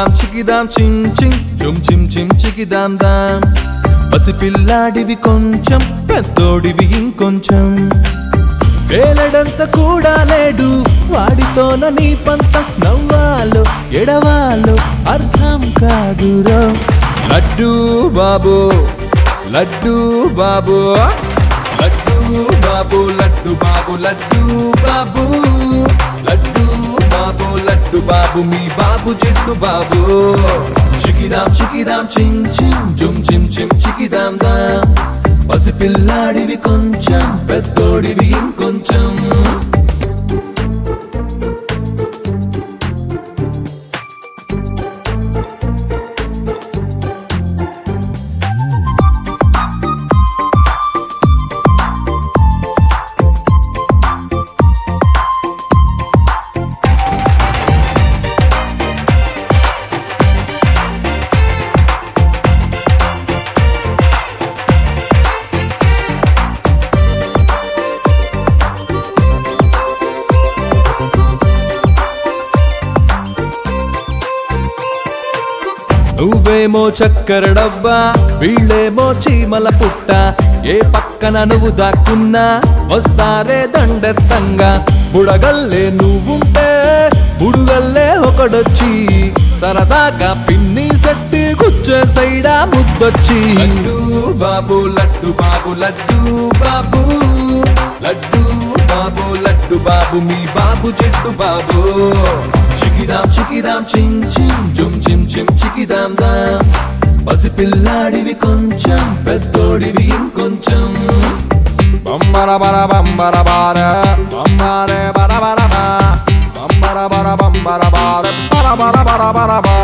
చికిదాం చికిదాం చిం చిం చుం చిం చిం చికిదాం దాం పసి పిల్లాడివి కొంచెం పెద్దోడివి ఇంకొంచెం వేలడంత కూడా లేడు వాడితోన నీ పంత నవ్వాలో ఎడవాలో అర్థం కాదురో లడ్డు బాబు లడ్డు బాబు లడ్డు బాబు లడ్డు బాబు లడ్డు బాబు లడ్డు బాబు లడ్డు బాబు మీ బాబు చెట్టు బాబు చికిదాం చికిదాం చిం చిం జుం చిం చిం చికిదాం దాం పసి పిల్లాడివి కొంచెం పెద్దోడివి ఇంకొంచెం నువ్వేమో చక్కెర డబ్బా వీళ్ళేమో చీమల పుట్ట ఏ పక్కన నువ్వు దాక్కున్నా వస్తారే దండెత్తంగా బుడగల్లే నువ్వుంటే బుడుగల్లే ఒకడొచ్చి సరదాగా పిన్ని సెట్టి గుచ్చే సైడా ముద్దొచ్చి లడ్డు బాబు లడ్డు బాబు లడ్డు బాబు లడ్డు బాబు లడ్డు బాబు మీ బాబు చెట్టు బాబు చికిదాం చికిదాం చిం చిం జుం చిం చిం చికిదాం దాం పసి పిల్లాడివి కొంచెం పెద్దోడివి ఇంకొంచెం బంబర బర బంబర బార బంబరే బర బర బా బంబర బర బంబర బార బర బర బర బర బా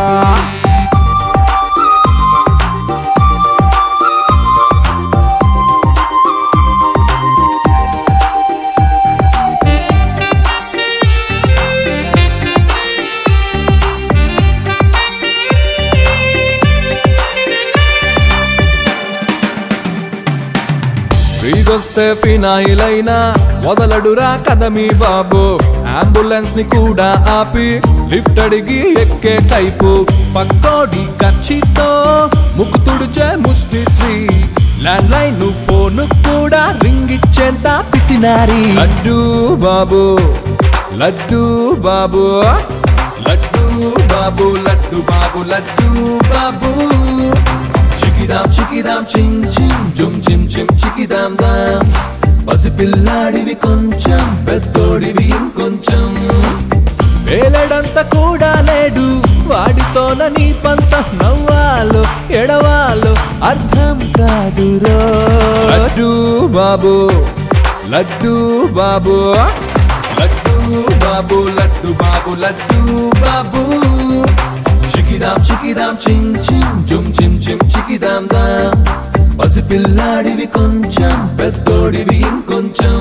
ఫ్రీగొస్తే ఫినాయిల్ అయినా వదలడురా కదమి బాబు అంబులెన్స్ ని కూడా ఆపి లిఫ్ట్ అడిగి ఎక్కే టైపు పక్కోడి ఖర్చితో ముక్కు తుడిచే ముష్టి శ్రీ ల్యాండ్ లైన్ ఫోన్ కూడా రింగ్ ఇచ్చేంత పిసినారి లడ్డు బాబు లడ్డు బాబు లడ్డు బాబు లడ్డు బాబు లడ్డు బాబు చికిదాం చికిదాం చిం చిం జుం చిం చిం చికిదాం దాం పసి పిల్లాడివి కొంచెం పెద్దోడివి ఇంకొంచెం వేలడంత కూడా లేడు వాడితోన నీ పంత నవ్వాలో ఎడవాలో అర్థం కాదురో లడ్డు బాబు లడ్డు బాబు లడ్డు బాబు లడ్డు బాబు లడ్డు బాబు చికిదాం చికిదాం చిం చిం జుం చిం చిం చికిదాం దాం పసి పిల్లాడివి కొంచెం పెద్దోడివి ఇంకొంచెం